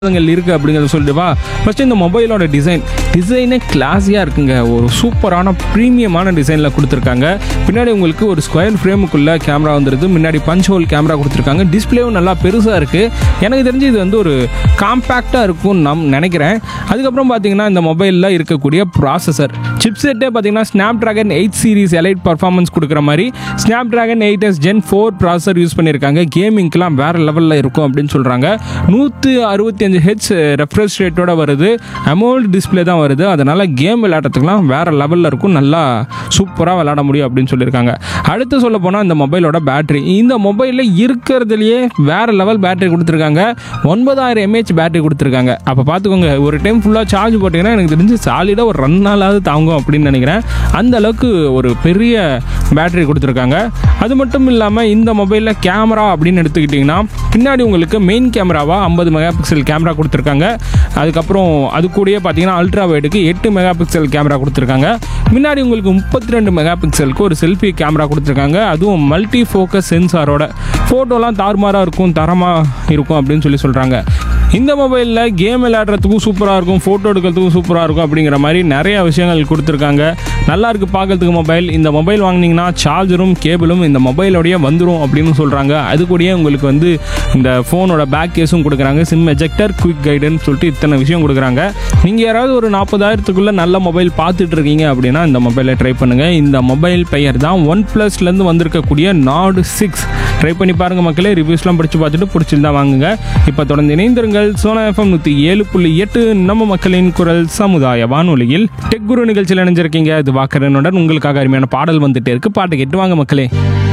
விஷயங்கள் இருக்குது அப்படிங்கிறத சொல்லிட்டு வா ஃபஸ்ட்டு இந்த மொபைலோட டிசைன் டிசைனே கிளாஸியாக இருக்குங்க ஒரு சூப்பரான ப்ரீமியமான டிசைனில் கொடுத்துருக்காங்க பின்னாடி உங்களுக்கு ஒரு ஸ்கொயர் ஃப்ரேமுக்குள்ளே கேமரா வந்துருது முன்னாடி பஞ்ச் ஹோல் கேமரா கொடுத்துருக்காங்க டிஸ்பிளேவும் நல்லா பெருசாக இருக்குது எனக்கு தெரிஞ்சு இது வந்து ஒரு காம்பேக்டாக இருக்கும்னு நான் நினைக்கிறேன் அதுக்கப்புறம் பார்த்தீங்கன்னா இந்த மொபைலில் இருக்கக்கூடிய ப்ராசஸர் சிப்செட்டே பார்த்தீங்கன்னா Snapdragon eight series elite performance கொடுக்குற மாதிரி Snapdragon eight S gen four processor use பண்ணியிருக்காங்க கேமிங்க்கெலாம் வேறு லெவலில் இருக்கும் அப்படின்னு சொல்கிறாங்க நூற்று அறுபத்தி அஞ்சு ஹெச் ரெஃப்ரெஷ் ரேட்டோட வருது அமௌல்ட் டிஸ்பிளே தான் வருது அதனால் கேம் விளையாடுறதுக்குலாம் வேறு லெவலில் இருக்கும் நல்லா சூப்பராக விளையாட முடியும் அப்படின்னு சொல்லியிருக்காங்க அடுத்து சொல்ல போனால் இந்த மொபைலோட பேட்டரி இந்த மொபைலில் இருக்கிறதுலையே வேறு லெவல் பேட்டரி கொடுத்துருக்காங்க ஒன்பதாயிரம் எம்ஏஹெச் பேட்டரி கொடுத்துருக்காங்க அப்போ பார்த்துக்கோங்க ஒரு டைம் ஃபுல்லாக சார்ஜ் போட்டிங்கன்னா எனக்கு தெரிஞ்சு சாலிடாக ஒரு ரெண்டு நாளாவது தாங்கும் அப்படின்னு நினைக்கிறேன் அந்த அளவுக்கு ஒரு பெரிய பேட்டரி கொடுத்துருக்காங்க அது மட்டும் இல்லாமல் இந்த மொபைலில் கேமரா அப்படின்னு எடுத்துக்கிட்டிங்கன்னா பின்னாடி உங்களுக்கு மெயின் கேமராவாக ஐம்பது மெகா பிக்சல் கேமரா கொடுத்துருக்காங்க அதுக்கப்புறம் அது கூடயே பார்த்தீங்கன்னா அல்ட்ரா வைடுக்கு எட்டு மெகா பிக்சல் கேமரா கொடுத்துருக்காங்க முன்னாடி உங்களுக்கு முப்பத்தி ரெண்டு மெகா பிக்சலுக்கு ஒரு செல்ஃபி கேமரா கொடுத்துருக்காங்க அதுவும் மல்டி ஃபோக்கஸ் சென்சாரோட ஃபோட்டோலாம் தாறுமாறாக இருக்கும் தரமாக இருக்கும் அப்படின்னு சொல்லி சொல்கிறாங்க இந்த மொபைலில் கேம் விளையாடுறதுக்கும் சூப்பராக இருக்கும் ஃபோட்டோ எடுக்கிறதுக்கும் சூப்பராக இருக்கும் அப்படிங்கிற மாதிரி நிறைய விஷயங்கள் கொடுத்துருக்காங்க நல்லா இருக்கு பார்க்கறதுக்கு மொபைல் இந்த மொபைல் வாங்கினீங்கன்னா சார்ஜரும் கேபிளும் இந்த மொபைலோடய வந்துடும் அப்படின்னு சொல்கிறாங்க அது கூடயே உங்களுக்கு வந்து இந்த ஃபோனோட பேக் கேஸும் கொடுக்குறாங்க சிம் எஜெக்டர் குயிக் கைடுன்னு சொல்லிட்டு இத்தனை விஷயம் கொடுக்குறாங்க நீங்கள் யாராவது ஒரு நாற்பதாயிரத்துக்குள்ளே நல்ல மொபைல் பார்த்துட்டு இருக்கீங்க அப்படின்னா இந்த மொபைலை ட்ரை பண்ணுங்கள் இந்த மொபைல் பெயர் தான் ஒன் ப்ளஸ்லேருந்து வந்திருக்கக்கூடிய நாடு சிக்ஸ் ட்ரை பண்ணி பாருங்கள் மக்களே ரிவ்யூஸ்லாம் படித்து பார்த்துட்டு பிடிச்சிருந்தா வாங்குங்க இப்போ தொடர்ந்து இணைந்திருங்கள் சோனா எஃப்எம் நூற்றி ஏழு புள்ளி எட்டு நம்ம மக்களின் குரல் சமுதாய வானொலியில் டெக் குரு நிகழ்ச்சியில் இணைஞ்சிருக்கீங்க இது வாக்கரனுடன் உங்களுக்காக அருமையான பாடல் வந்துட்டே இருக்கு பாட்டு கேட்டு வாங்க மக்களே